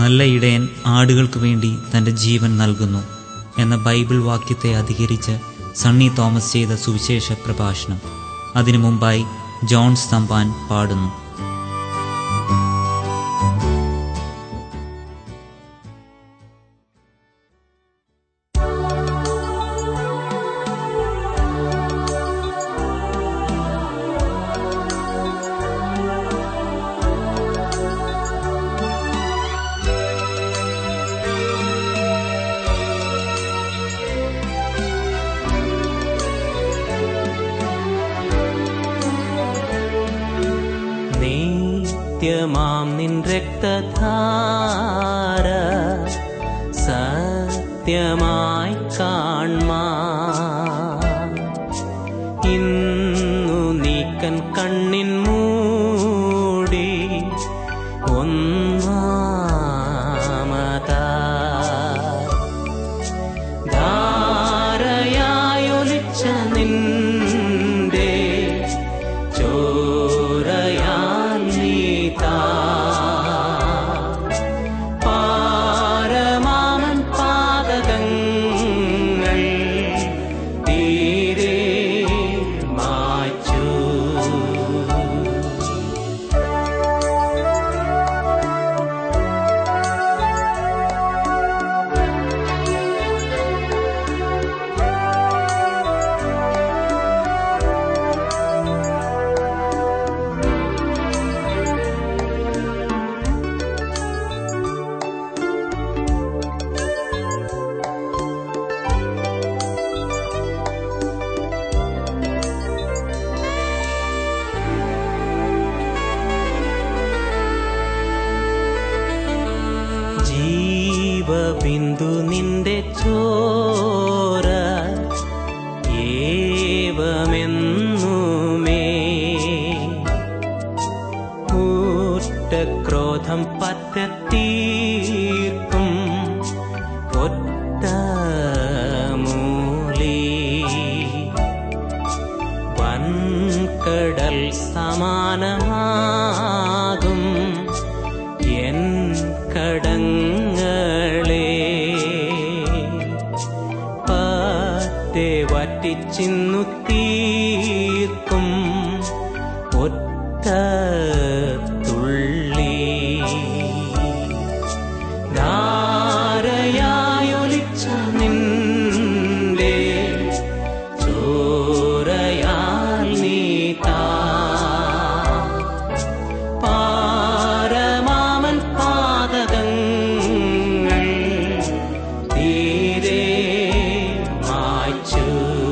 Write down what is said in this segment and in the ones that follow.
നല്ല ഇടയൻ ആടുകൾക്ക് വേണ്ടി തൻ്റെ ജീവൻ നൽകുന്നു എന്ന ബൈബിൾ വാക്യത്തെ അധികരിച്ച് സണ്ണി തോമസ് ചെയ്ത സുവിശേഷ പ്രഭാഷണം അതിനു മുമ്പായി ജോൺ സ്തംപാൻ പാടുന്നു നിത്യമാം നിൻ രക്തധാര സത്യമായി കാൺമാ ഇന്നു നീക്കൻ കണ്ണിൻ മൂടി ഒന്നാമതാ ധാരയായൊലിച്ച നിന്റെ ചോരയാൽ നീതാ പാരമാമൻ പാതകങ്ങൾ തീരെ മാച്ചു ജീവബിന്ദു നിന്റെ ചോര ഏവമെന്നുമേ ഊറ്റക്രോധം പറ്റത്തീർക്കും ഒറ്റ മൂലി വൻകടൽ സമാനമാകും എൻ കടങ്ങളെ പറ്റെ വറ്റിച്ചിന്നു തീർക്കും ഒറ്റ തുള്ളി ധാരയായൊലിച്ച നിന്റെ ചോരയാൽ നീതാ പാരമാമൻ പാതകങ്ങൾ തീരെ മായ്ച്ചു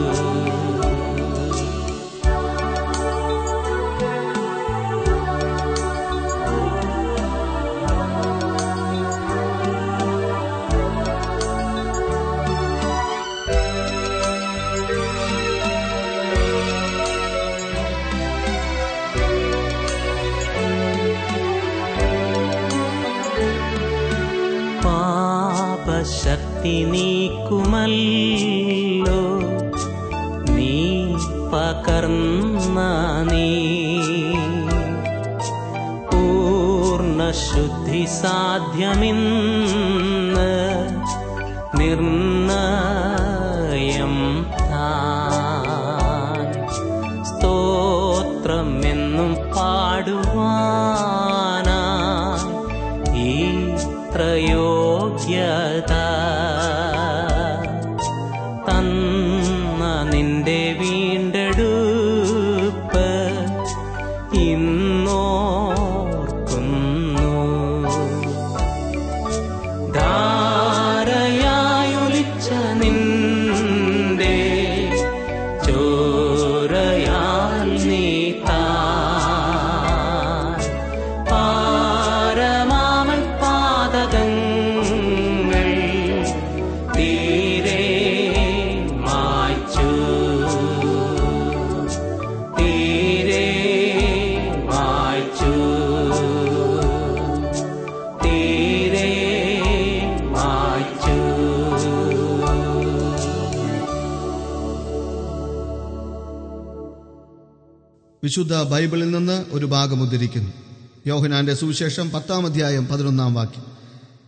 പാപശക്തി നീക്കുമല്ലോ നീ പകർന്ന നീ പൂർണ്ണശുദ്ധി സാധ്യമിന്ന് നിർണയം താൻ സ്തോത്രം എന്നും പാടുവാനാ ഈ പ്രയോഗ്യത തന്ന നിന്റെ വീണ്ടെടുപ്പ് ഇന്നോർക്കുന്നു ധാരയായൊലിച്ച നിന്റെ ചോരയാൽ നീതാ പാരമാമൻ പാതകങ്ങൾ തീരെ മായ്ച്ചു തീരെ മായ്ച്ചു തീരെ മായ്ച്ചു വിശുദ്ധ ബൈബിളിൽ നിന്ന് ഒരു ഭാഗം ഉദ്ധരിക്കുന്നു യോഹനാന്റെ സുവിശേഷം പത്താം അധ്യായം പതിനൊന്നാം വാക്യം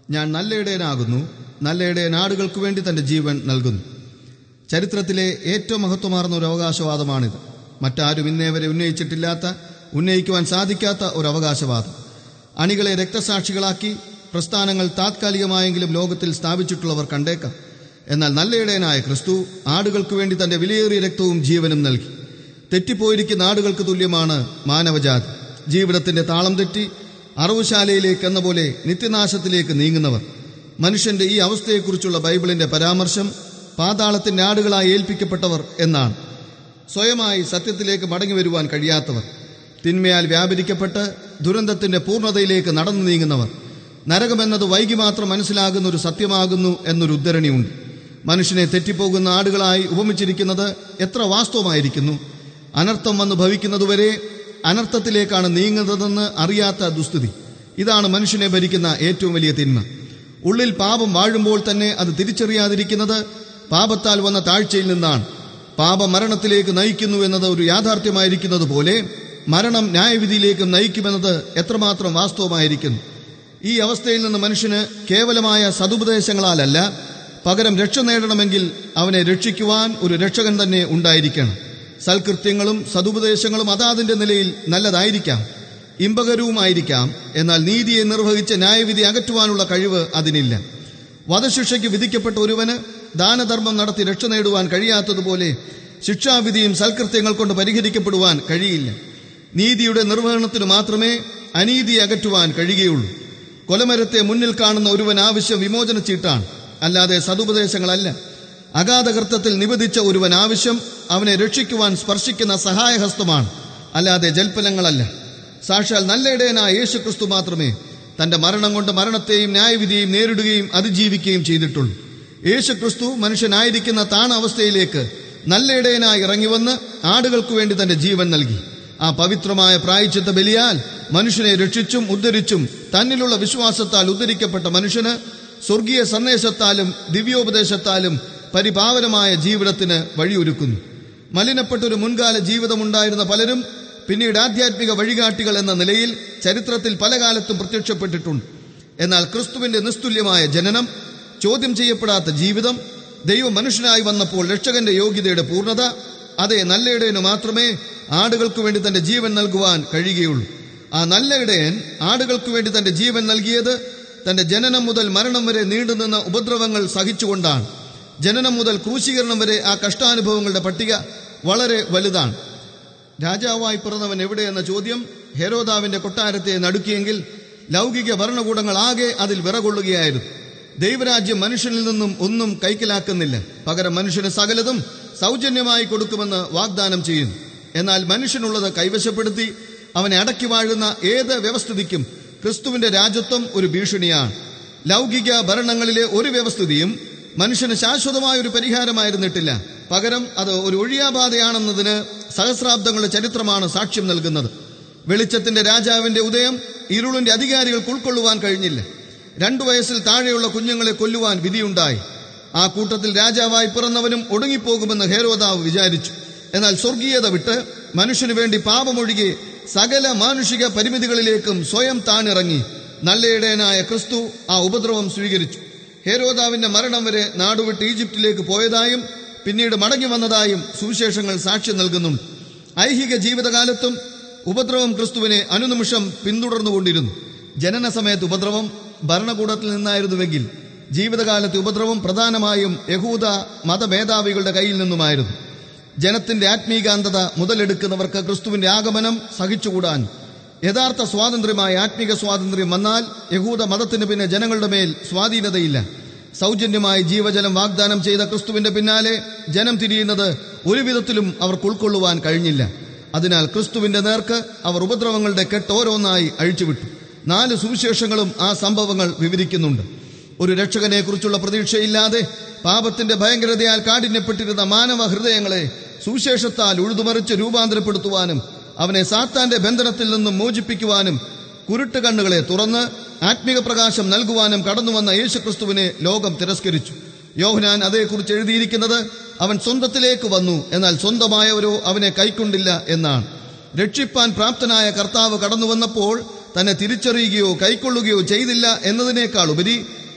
ഞാൻ നല്ല ഇടയനാകുന്നു നല്ല ഇടയൻ ആടുകൾക്ക് വേണ്ടി തന്റെ ജീവൻ നൽകുന്നു ചരിത്രത്തിലെ ഏറ്റവും മഹത്വമാർന്ന ഒരു അവകാശവാദമാണിത് മറ്റാരും ഇന്നേ വരെ ഉന്നയിച്ചിട്ടില്ലാത്ത ഉന്നയിക്കുവാൻ സാധിക്കാത്ത ഒരു അവകാശവാദം അണികളെ രക്തസാക്ഷികളാക്കി പ്രസ്ഥാനങ്ങൾ താത്കാലികമായെങ്കിലും ലോകത്തിൽ സ്ഥാപിച്ചിട്ടുള്ളവർ കണ്ടേക്കാം എന്നാൽ നല്ല ഇടയനായ ക്രിസ്തു ആടുകൾക്ക് വേണ്ടി തന്റെ വിലയേറിയ രക്തവും ജീവനും നൽകി തെറ്റിപ്പോയിരിക്കുന്ന ആടുകൾക്ക് തുല്യമാണ് മാനവജാതി ജീവിതത്തിന്റെ താളം തെറ്റി അറവുശാലയിലേക്ക് എന്ന പോലെ നിത്യനാശത്തിലേക്ക് നീങ്ങുന്നവർ മനുഷ്യന്റെ ഈ അവസ്ഥയെക്കുറിച്ചുള്ള ബൈബിളിന്റെ പരാമർശം പാതാളത്തിന്റെ ആടുകളായി ഏൽപ്പിക്കപ്പെട്ടവർ എന്നാണ് സ്വയമായി സത്യത്തിലേക്ക് മടങ്ങി വരുവാൻ കഴിയാത്തവർ തിന്മയാൽ വ്യാപരിക്കപ്പെട്ട് ദുരന്തത്തിന്റെ പൂർണ്ണതയിലേക്ക് നടന്നു നീങ്ങുന്നവർ നരകമെന്നത് വൈകി മാത്രം മനസ്സിലാകുന്ന ഒരു സത്യമാകുന്നു എന്നൊരു ഉദ്ധരണിയുണ്ട് മനുഷ്യനെ തെറ്റിപ്പോകുന്ന ആടുകളായി ഉപമിച്ചിരിക്കുന്നത് എത്ര വാസ്തവമായിരിക്കുന്നു അനർത്ഥം വന്ന് ഭവിക്കുന്നതുവരെ അനർത്ഥത്തിലേക്കാണ് നീങ്ങുന്നതെന്ന് അറിയാത്ത ദുസ്ഥിതി ഇതാണ് മനുഷ്യനെ ഭരിക്കുന്ന ഏറ്റവും വലിയ തിന്മ ഉള്ളിൽ പാപം വാഴുമ്പോൾ തന്നെ അത് തിരിച്ചറിയാതിരിക്കുന്നത് പാപത്താൽ വന്ന താഴ്ചയിൽ നിന്നാണ് പാപം മരണത്തിലേക്ക് നയിക്കുന്നു എന്നത് ഒരു യാഥാർത്ഥ്യമായിരിക്കുന്നത് പോലെ മരണം ന്യായവിധിയിലേക്ക് നയിക്കുമെന്നത് എത്രമാത്രം വാസ്തവമായിരിക്കുന്നു ഈ അവസ്ഥയിൽ നിന്ന് മനുഷ്യന് കേവലമായ സതുപദേശങ്ങളാലല്ല പകരം രക്ഷ നേടണമെങ്കിൽ അവനെ രക്ഷിക്കുവാൻ ഒരു രക്ഷകൻ തന്നെ ഉണ്ടായിരിക്കണം സൽകൃത്യങ്ങളും സതുപദേശങ്ങളും അതാതിന്റെ നിലയിൽ നല്ലതായിരിക്കാം ഇമ്പകരവുമായിരിക്കാം എന്നാൽ നീതിയെ നിർവഹിച്ച് ന്യായവിധി അകറ്റുവാനുള്ള കഴിവ് അതിനില്ല വധശിക്ഷയ്ക്ക് വിധിക്കപ്പെട്ട ഒരുവന് ദാനധർമ്മം നടത്തി രക്ഷ നേടുവാൻ കഴിയാത്തതുപോലെ ശിക്ഷാവിധിയും സൽകൃത്യങ്ങൾ കൊണ്ട് പരിഹരിക്കപ്പെടുവാൻ കഴിയില്ല നീതിയുടെ നിർവഹണത്തിന് മാത്രമേ അനീതി അകറ്റുവാൻ കഴിയുകയുള്ളൂ കൊലമരത്തെ മുന്നിൽ കാണുന്ന ഒരുവൻ ആവശ്യം വിമോചന ചീട്ടാണ് അല്ലാതെ സതുപദേശങ്ങളല്ല അഗാധകൃത്യത്തിൽ നിബന്ധിച്ച ഒരുവൻ ആവശ്യം അവനെ രക്ഷിക്കുവാൻ സ്പർശിക്കുന്ന സഹായഹസ്തമാണ് അല്ലാതെ ജൽപ്പനങ്ങളല്ല സാക്ഷാൽ നല്ല ഇടയനായ യേശുക്രിസ്തു മാത്രമേ തന്റെ മരണം കൊണ്ട് മരണത്തെയും ന്യായവിധിയെയും നേരിടുകയും അതിജീവിക്കുകയും ചെയ്തിട്ടുള്ളൂ യേശുക്രിസ്തു മനുഷ്യനായിരിക്കുന്ന താണ അവസ്ഥയിലേക്ക് നല്ല ഇടയനായി ഇറങ്ങിവന്ന് ആടുകൾക്ക് വേണ്ടി തന്റെ ജീവൻ നൽകി ആ പവിത്രമായ പ്രായച്ചിത്ത ബലിയാൽ മനുഷ്യനെ രക്ഷിച്ചും ഉദ്ധരിച്ചും തന്നിലുള്ള വിശ്വാസത്താൽ ഉദ്ധരിക്കപ്പെട്ട മനുഷ്യന് സ്വർഗീയ സന്ദേശത്താലും ദിവ്യോപദേശത്താലും പരിപാവനമായ ജീവിതത്തിന് വഴിയൊരുക്കുന്നു മലിനപ്പെട്ട ഒരു മുൻകാല ജീവിതമുണ്ടായിരുന്ന പലരും പിന്നീട് ആധ്യാത്മിക വഴികാട്ടികൾ എന്ന നിലയിൽ ചരിത്രത്തിൽ പല കാലത്തും പ്രത്യക്ഷപ്പെട്ടിട്ടുണ്ട് എന്നാൽ ക്രിസ്തുവിന്റെ നിസ്തുല്യമായ ജനനം ചോദ്യം ചെയ്യപ്പെടാത്ത ജീവിതം ദൈവം മനുഷ്യനായി വന്നപ്പോൾ രക്ഷകന്റെ യോഗ്യതയുടെ പൂർണ്ണത അതേ നല്ല ഇടയന് മാത്രമേ ആടുകൾക്ക് വേണ്ടി തന്റെ ജീവൻ നൽകുവാൻ കഴിയുകയുള്ളൂ ആ നല്ല ഇടയൻ ആടുകൾക്ക് വേണ്ടി തന്റെ ജീവൻ നൽകിയത് തന്റെ ജനനം മുതൽ മരണം വരെ നീണ്ടുനിന്ന ഉപദ്രവങ്ങൾ സഹിച്ചുകൊണ്ടാണ് ജനനം മുതൽ ക്രൂശീകരണം വരെ ആ കഷ്ടാനുഭവങ്ങളുടെ പട്ടിക വളരെ വലുതാണ് രാജാവായി പിറന്നവൻ എവിടെയെന്ന ചോദ്യം ഹെരോദാവിന്റെ കൊട്ടാരത്തെ നടുക്കിയെങ്കിൽ ലൗകിക ഭരണകൂടങ്ങൾ ആകെ അതിൽ വിറകൊള്ളുകയായിരുന്നു ദൈവരാജ്യം മനുഷ്യനിൽ നിന്നും ഒന്നും കൈക്കലാക്കുന്നില്ല പകരം മനുഷ്യന് സകലതും സൗജന്യമായി കൊടുക്കുമെന്ന് വാഗ്ദാനം ചെയ്യുന്നു എന്നാൽ മനുഷ്യനുള്ളത് കൈവശപ്പെടുത്തി അവനെ അടക്കി വാഴുന്ന ഏത് വ്യവസ്ഥിതിക്കും ക്രിസ്തുവിന്റെ രാജ്യത്വം ഒരു ഭീഷണിയാണ് ലൗകിക ഭരണങ്ങളിലെ ഒരു വ്യവസ്ഥിതിയും മനുഷ്യന് ശാശ്വതമായ ഒരു പരിഹാരമായിരുന്നിട്ടില്ല പകരം അത് ഒരു ഒഴിയാബാധയാണെന്നതിന് സഹസ്രാബ്ദങ്ങളുടെ ചരിത്രമാണ് സാക്ഷ്യം നൽകുന്നത് വെളിച്ചത്തിന്റെ രാജാവിന്റെ ഉദയം ഇരുളിന്റെ അധികാരികൾക്ക് ഉൾക്കൊള്ളുവാൻ കഴിഞ്ഞില്ല രണ്ടു വയസ്സിൽ താഴെയുള്ള കുഞ്ഞുങ്ങളെ കൊല്ലുവാൻ വിധിയുണ്ടായി ആ കൂട്ടത്തിൽ രാജാവായി പിറന്നവനും ഒടുങ്ങിപ്പോകുമെന്ന് ഹേരോദാവ് വിചാരിച്ചു എന്നാൽ സ്വർഗീയത വിട്ട് മനുഷ്യനു വേണ്ടി പാപമൊഴികെ സകല മാനുഷിക പരിമിതികളിലേക്കും സ്വയം താണിറങ്ങി നല്ലയിടയനായ ക്രിസ്തു ആ ഉപദ്രവം സ്വീകരിച്ചു ഹേരോദാവിന്റെ മരണം വരെ നാടുവിട്ട് ഈജിപ്തിലേക്ക് പോയതായും പിന്നീട് മടങ്ങി വന്നതായും സുവിശേഷങ്ങൾ സാക്ഷ്യം നൽകുന്നുണ്ട് ഐഹിക ജീവിതകാലത്തും ഉപദ്രവം ക്രിസ്തുവിനെ അനുനിമിഷം പിന്തുടർന്നുകൊണ്ടിരുന്നു ജനന സമയത്ത് ഉപദ്രവം ഭരണകൂടത്തിൽ നിന്നായിരുന്നുവെങ്കിൽ ജീവിതകാലത്തെ ഉപദ്രവം പ്രധാനമായും യഹൂദ മതമേധാവികളുടെ കയ്യിൽ നിന്നുമായിരുന്നു ജനത്തിന്റെ ആത്മീകാന്തത മുതലെടുക്കുന്നവർക്ക് ക്രിസ്തുവിന്റെ ആഗമനം സഹിച്ചുകൂടാൻ യഥാർത്ഥ സ്വാതന്ത്ര്യമായ ആത്മീക സ്വാതന്ത്ര്യം വന്നാൽ യഹൂദ മതത്തിന് പിന്നെ ജനങ്ങളുടെ മേൽ സ്വാധീനതയില്ല സൗജന്യമായി ജീവജലം വാഗ്ദാനം ചെയ്ത ക്രിസ്തുവിന്റെ പിന്നാലെ ജനം തിരിയുന്നത് ഒരു വിധത്തിലും അവർക്ക് ഉൾക്കൊള്ളുവാൻ കഴിഞ്ഞില്ല അതിനാൽ ക്രിസ്തുവിന്റെ നേർക്ക് അവർ ഉപദ്രവങ്ങളുടെ കെട്ടോരോന്നായി അഴിച്ചുവിട്ടു നാല് സുവിശേഷങ്ങളും ആ സംഭവങ്ങൾ വിവരിക്കുന്നുണ്ട് ഒരു രക്ഷകനെ കുറിച്ചുള്ള പ്രതീക്ഷയില്ലാതെ പാപത്തിന്റെ ഭയങ്കരതയാൽ കാഠിന്യപ്പെട്ടിരുന്ന മാനവ ഹൃദയങ്ങളെ സുവിശേഷത്താൽ ഉഴുതുമറിച്ച് രൂപാന്തരപ്പെടുത്തുവാനും അവനെ സാത്താന്റെ ബന്ധനത്തിൽ നിന്നും മോചിപ്പിക്കുവാനും കുരുട്ട് കണ്ണുകളെ തുറന്ന് ആത്മീക പ്രകാശം നൽകുവാനും കടന്നുവന്ന യേശുക്രിസ്തുവിനെ ലോകം തിരസ്കരിച്ചു യോഹനാൻ അതേക്കുറിച്ച് എഴുതിയിരിക്കുന്നത് അവൻ സ്വന്തത്തിലേക്ക് വന്നു എന്നാൽ സ്വന്തമായവരോ അവനെ കൈക്കൊണ്ടില്ല എന്നാണ് രക്ഷിപ്പാൻ പ്രാപ്തനായ കർത്താവ് കടന്നു വന്നപ്പോൾ തന്നെ തിരിച്ചറിയുകയോ കൈക്കൊള്ളുകയോ ചെയ്തില്ല എന്നതിനേക്കാൾ ഉപരി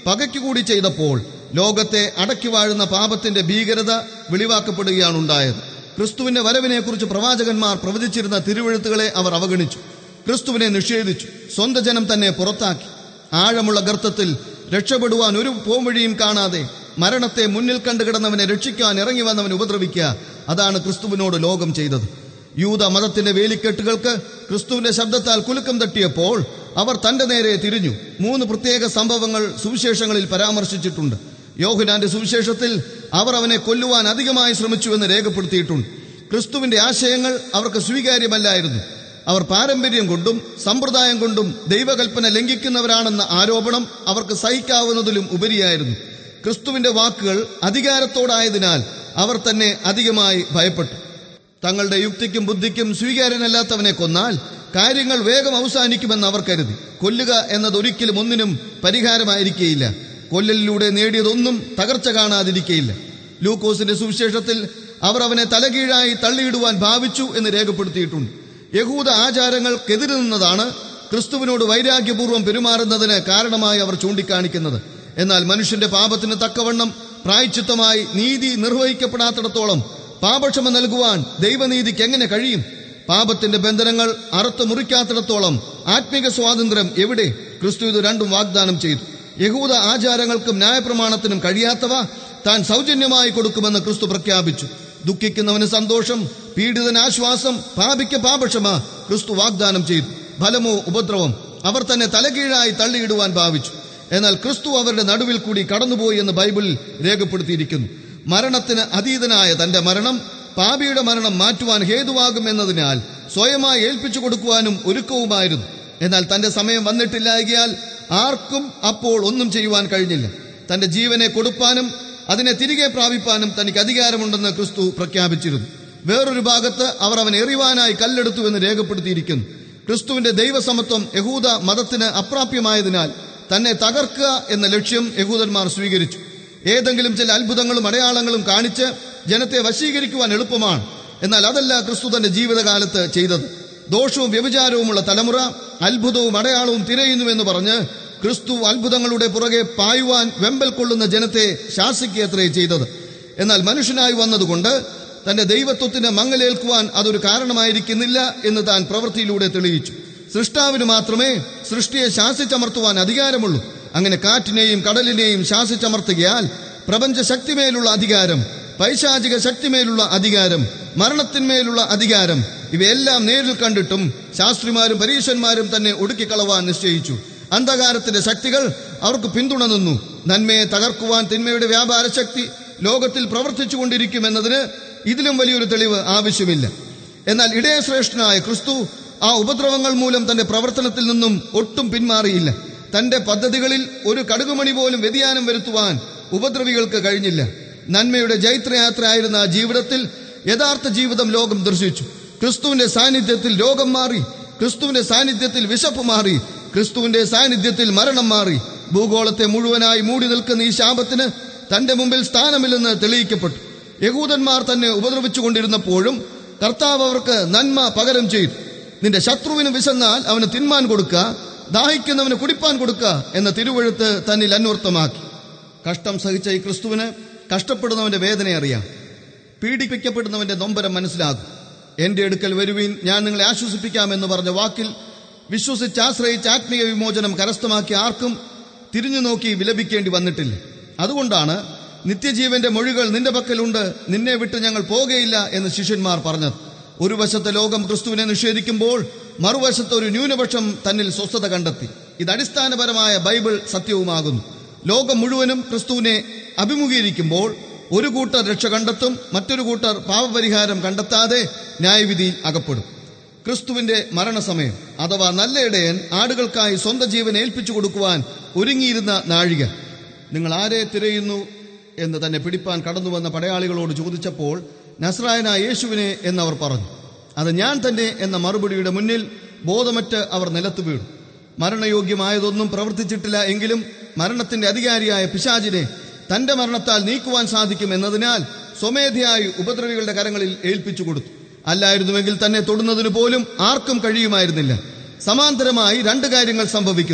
പകയ്ക്കുകൂടി ചെയ്തപ്പോൾ ലോകത്തെ അടക്കി വാഴുന്ന പാപത്തിന്റെ ഭീകരത വെളിവാക്കപ്പെടുകയാണ് ഉണ്ടായത് ക്രിസ്തുവിന്റെ വരവിനെക്കുറിച്ച് പ്രവാചകന്മാർ പ്രവചിച്ചിരുന്ന തിരുവഴുത്തുകളെ അവർ അവഗണിച്ചു ക്രിസ്തുവിനെ നിഷേധിച്ചു സ്വന്തം ജനം തന്നെ പുറത്താക്കി ആഴമുള്ള ഗർത്തത്തിൽ രക്ഷപ്പെടുവാൻ ഒരു പോംവഴിയും കാണാതെ മരണത്തെ മുന്നിൽ കണ്ടു കിടന്നവനെ രക്ഷിക്കാൻ ഇറങ്ങി വന്നവനെ ഉപദ്രവിക്കുക അതാണ് ക്രിസ്തുവിനോട് ലോകം ചെയ്തത് യൂത മതത്തിന്റെ വേലിക്കെട്ടുകൾക്ക് ക്രിസ്തുവിന്റെ ശബ്ദത്താൽ കുലുക്കം തട്ടിയപ്പോൾ അവർ തന്റെ നേരെ തിരിഞ്ഞു മൂന്ന് പ്രത്യേക സംഭവങ്ങൾ സുവിശേഷങ്ങളിൽ പരാമർശിച്ചിട്ടുണ്ട് യോഹുനാന്റെ സുവിശേഷത്തിൽ അവർ അവനെ കൊല്ലുവാൻ അധികമായി ശ്രമിച്ചുവെന്ന് രേഖപ്പെടുത്തിയിട്ടുണ്ട് ക്രിസ്തുവിന്റെ ആശയങ്ങൾ അവർക്ക് സ്വീകാര്യമല്ലായിരുന്നു അവർ പാരമ്പര്യം കൊണ്ടും സമ്പ്രദായം കൊണ്ടും ദൈവകൽപ്പന ലംഘിക്കുന്നവരാണെന്ന ആരോപണം അവർക്ക് സഹിക്കാവുന്നതിലും ഉപരിയായിരുന്നു ക്രിസ്തുവിന്റെ വാക്കുകൾ അധികാരത്തോടായതിനാൽ അവർ തന്നെ അധികമായി ഭയപ്പെട്ടു തങ്ങളുടെ യുക്തിക്കും ബുദ്ധിക്കും സ്വീകാര്യനല്ലാത്തവനെ കൊന്നാൽ കാര്യങ്ങൾ വേഗം അവസാനിക്കുമെന്ന് അവർ കരുതി കൊല്ലുക എന്നതൊരിക്കലും ഒന്നിനും പരിഹാരമായിരിക്കേയില്ല കൊല്ലലിലൂടെ നേടിയതൊന്നും തകർച്ച കാണാതിരിക്കയില്ല ലൂക്കോസിന്റെ സുവിശേഷത്തിൽ അവർ അവനെ തലകീഴായി തള്ളിയിടുവാൻ ഭാവിച്ചു എന്ന് രേഖപ്പെടുത്തിയിട്ടുണ്ട് യഹൂദ ആചാരങ്ങൾക്കെതിരെ നിന്നതാണ് ക്രിസ്തുവിനോട് വൈരാഗ്യപൂർവ്വം പെരുമാറുന്നതിന് കാരണമായി അവർ ചൂണ്ടിക്കാണിക്കുന്നത് എന്നാൽ മനുഷ്യന്റെ പാപത്തിന് തക്കവണ്ണം പ്രായച്ചിത്തമായി നീതി നിർവഹിക്കപ്പെടാത്തിടത്തോളം പാപക്ഷമ നൽകുവാൻ ദൈവനീതിക്ക് എങ്ങനെ കഴിയും പാപത്തിന്റെ ബന്ധനങ്ങൾ അറുത്ത് മുറിക്കാത്തിടത്തോളം ആത്മീക സ്വാതന്ത്ര്യം എവിടെ ക്രിസ്തു ഇത് രണ്ടും വാഗ്ദാനം ചെയ്തു യഹൂദ ആചാരങ്ങൾക്കും ന്യായപ്രമാണത്തിനും കഴിയാത്തവ താൻ സൗജന്യമായി കൊടുക്കുമെന്ന് ക്രിസ്തു പ്രഖ്യാപിച്ചു ദുഃഖിക്കുന്നവന് സന്തോഷം പീഡിതന് ആശ്വാസം പാപിക്ക് പാപക്ഷമ ക്രിസ്തു വാഗ്ദാനം ചെയ്തു ഫലമോ ഉപദ്രവം അവർ തന്നെ തലകീഴായി തള്ളിയിടുവാൻ ഭാവിച്ചു എന്നാൽ ക്രിസ്തു അവരുടെ നടുവിൽ കൂടി കടന്നുപോയി എന്ന് ബൈബിളിൽ രേഖപ്പെടുത്തിയിരിക്കുന്നു മരണത്തിന് അതീതനായ തന്റെ മരണം പാപിയുടെ മരണം മാറ്റുവാൻ ഹേതുവാകും എന്നതിനാൽ സ്വയമായി ഏൽപ്പിച്ചു കൊടുക്കുവാനും ഒരുക്കവുമായിരുന്നു എന്നാൽ തന്റെ സമയം വന്നിട്ടില്ലായകിയാൽ ആർക്കും അപ്പോൾ ഒന്നും ചെയ്യുവാൻ കഴിഞ്ഞില്ല തന്റെ ജീവനെ കൊടുപ്പാനും അതിനെ തിരികെ പ്രാപിപ്പാനും തനിക്ക് അധികാരമുണ്ടെന്ന് ക്രിസ്തു പ്രഖ്യാപിച്ചിരുന്നു വേറൊരു ഭാഗത്ത് അവർ അവൻ എറിവാനായി കല്ലെടുത്തു എന്ന് രേഖപ്പെടുത്തിയിരിക്കുന്നു ക്രിസ്തുവിന്റെ ദൈവസമത്വം യഹൂദ മതത്തിന് അപ്രാപ്യമായതിനാൽ തന്നെ തകർക്കുക എന്ന ലക്ഷ്യം യഹൂദന്മാർ സ്വീകരിച്ചു ഏതെങ്കിലും ചില അത്ഭുതങ്ങളും അടയാളങ്ങളും കാണിച്ച് ജനത്തെ വശീകരിക്കുവാൻ എളുപ്പമാണ് എന്നാൽ അതല്ല ക്രിസ്തു തന്റെ ജീവിതകാലത്ത് ചെയ്തത് ദോഷവും വ്യഭിചാരവുമുള്ള തലമുറ അത്ഭുതവും അടയാളവും തിരയുന്നുവെന്ന് പറഞ്ഞ് ക്രിസ്തു അത്ഭുതങ്ങളുടെ പുറകെ പായുവാൻ വെമ്പൽ കൊള്ളുന്ന ജനത്തെ ശാസിക്കുകയത്രേ ചെയ്തത് എന്നാൽ മനുഷ്യനായി വന്നതുകൊണ്ട് തന്റെ ദൈവത്വത്തിന് മങ്ങലേൽക്കുവാൻ അതൊരു കാരണമായിരിക്കുന്നില്ല എന്ന് താൻ പ്രവൃത്തിയിലൂടെ തെളിയിച്ചു സൃഷ്ടാവിന് മാത്രമേ സൃഷ്ടിയെ ശാസിച്ചമർത്തുവാൻ അധികാരമുള്ളൂ അങ്ങനെ കാറ്റിനെയും കടലിനെയും ശാസിച്ചമർത്തുകയാൽ പ്രപഞ്ച ശക്തിമേലുള്ള അധികാരം പൈശാചിക ശക്തിമേലുള്ള അധികാരം മരണത്തിന്മേലുള്ള അധികാരം ഇവയെല്ലാം നേരിൽ കണ്ടിട്ടും ശാസ്ത്രിമാരും പരീശന്മാരും തന്നെ ഒടുക്കിക്കളവാൻ നിശ്ചയിച്ചു അന്ധകാരത്തിന്റെ ശക്തികൾ അവർക്ക് പിന്തുണ നിന്നു നന്മയെ തകർക്കുവാൻ തിന്മയുടെ വ്യാപാര ശക്തി ലോകത്തിൽ പ്രവർത്തിച്ചു കൊണ്ടിരിക്കുമെന്നതിന് ഇതിലും വലിയൊരു തെളിവ് ആവശ്യമില്ല എന്നാൽ ഇടയശ്രേഷ്ഠനായ ക്രിസ്തു ആ ഉപദ്രവങ്ങൾ മൂലം തന്റെ പ്രവർത്തനത്തിൽ നിന്നും ഒട്ടും പിന്മാറിയില്ല തന്റെ പദ്ധതികളിൽ ഒരു കടുകുമണി പോലും വ്യതിയാനം വരുത്തുവാൻ ഉപദ്രവികൾക്ക് കഴിഞ്ഞില്ല നന്മയുടെ ജൈത്രയാത്രയായിരുന്ന ആ ജീവിതത്തിൽ യഥാർത്ഥ ജീവിതം ലോകം ദർശിച്ചു ക്രിസ്തുവിന്റെ സാന്നിധ്യത്തിൽ രോഗം മാറി ക്രിസ്തുവിന്റെ സാന്നിധ്യത്തിൽ വിശപ്പ് മാറി ക്രിസ്തുവിന്റെ സാന്നിധ്യത്തിൽ മരണം മാറി ഭൂഗോളത്തെ മുഴുവനായി മൂടി നിൽക്കുന്ന ഈ ശാപത്തിന് തന്റെ മുമ്പിൽ സ്ഥാനമില്ലെന്ന് തെളിയിക്കപ്പെട്ടു യഹൂദന്മാർ തന്നെ ഉപദ്രവിച്ചുകൊണ്ടിരുന്നപ്പോഴും കർത്താവ് അവർക്ക് നന്മ പകരം ചെയ്തു നിന്റെ ശത്രുവിന് വിശന്നാൽ അവന് തിന്മാൻ കൊടുക്കുക ദാഹിക്കുന്നവന് കുടിപ്പാൻ കൊടുക്കുക എന്ന തിരുവഴുത്ത് തന്നിൽ അന്വർത്ഥമാക്കി കഷ്ടം സഹിച്ച ഈ ക്രിസ്തുവിന് കഷ്ടപ്പെടുന്നവന്റെ വേദന അറിയാം പീഡിപ്പിക്കപ്പെടുന്നവന്റെ നൊമ്പരം മനസ്സിലാകും എന്റെ അടുക്കൽ വരുവീൻ ഞാൻ നിങ്ങളെ ആശ്വസിപ്പിക്കാമെന്ന് പറഞ്ഞ വാക്കിൽ വിശ്വസിച്ച് ആശ്രയിച്ച് ആത്മീയ വിമോചനം കരസ്ഥമാക്കിയ ആർക്കും തിരിഞ്ഞു നോക്കി വിലപിക്കേണ്ടി വന്നിട്ടില്ല അതുകൊണ്ടാണ് നിത്യജീവന്റെ മൊഴികൾ നിന്റെ പക്കലുണ്ട് നിന്നെ വിട്ട് ഞങ്ങൾ പോകുകയില്ല എന്ന് ശിഷ്യന്മാർ പറഞ്ഞത് ഒരു വശത്തെ ലോകം ക്രിസ്തുവിനെ നിഷേധിക്കുമ്പോൾ മറുവശത്ത് ഒരു ന്യൂനപക്ഷം തന്നിൽ സ്വസ്ഥത കണ്ടെത്തി ഇത് അടിസ്ഥാനപരമായ ബൈബിൾ സത്യവുമാകുന്നു ലോകം മുഴുവനും ക്രിസ്തുവിനെ അഭിമുഖീകരിക്കുമ്പോൾ ഒരു കൂട്ടർ രക്ഷ കണ്ടെത്തും മറ്റൊരു കൂട്ടർ പാപപരിഹാരം കണ്ടെത്താതെ ന്യായവിധിയിൽ അകപ്പെടും ക്രിസ്തുവിന്റെ മരണസമയം അഥവാ നല്ല ഇടയൻ ആടുകൾക്കായി സ്വന്തം ജീവൻ ഏൽപ്പിച്ചു കൊടുക്കുവാൻ ഒരുങ്ങിയിരുന്ന നാഴിക നിങ്ങൾ ആരെ തിരയുന്നു എന്ന് തന്നെ പിടിപ്പാൻ കടന്നു വന്ന പടയാളികളോട് ചോദിച്ചപ്പോൾ നസ്രായനായ യേശുവിനെ എന്നവർ പറഞ്ഞു അത് ഞാൻ തന്നെ എന്ന മറുപടിയുടെ മുന്നിൽ ബോധമറ്റ് അവർ നിലത്തു വീണു മരണയോഗ്യമായതൊന്നും പ്രവർത്തിച്ചിട്ടില്ല എങ്കിലും മരണത്തിന്റെ അധികാരിയായ പിശാചിനെ തന്റെ മരണത്താൽ നീക്കുവാൻ സാധിക്കും എന്നതിനാൽ സ്വമേധയായി ഉപദ്രവികളുടെ കരങ്ങളിൽ ഏൽപ്പിച്ചു കൊടുത്തു അല്ലായിരുന്നുവെങ്കിൽ തന്നെ തൊടുന്നതിന് പോലും ആർക്കും കഴിയുമായിരുന്നില്ല സമാന്തരമായി രണ്ട് കാര്യങ്ങൾ സംഭവിക്കുന്നു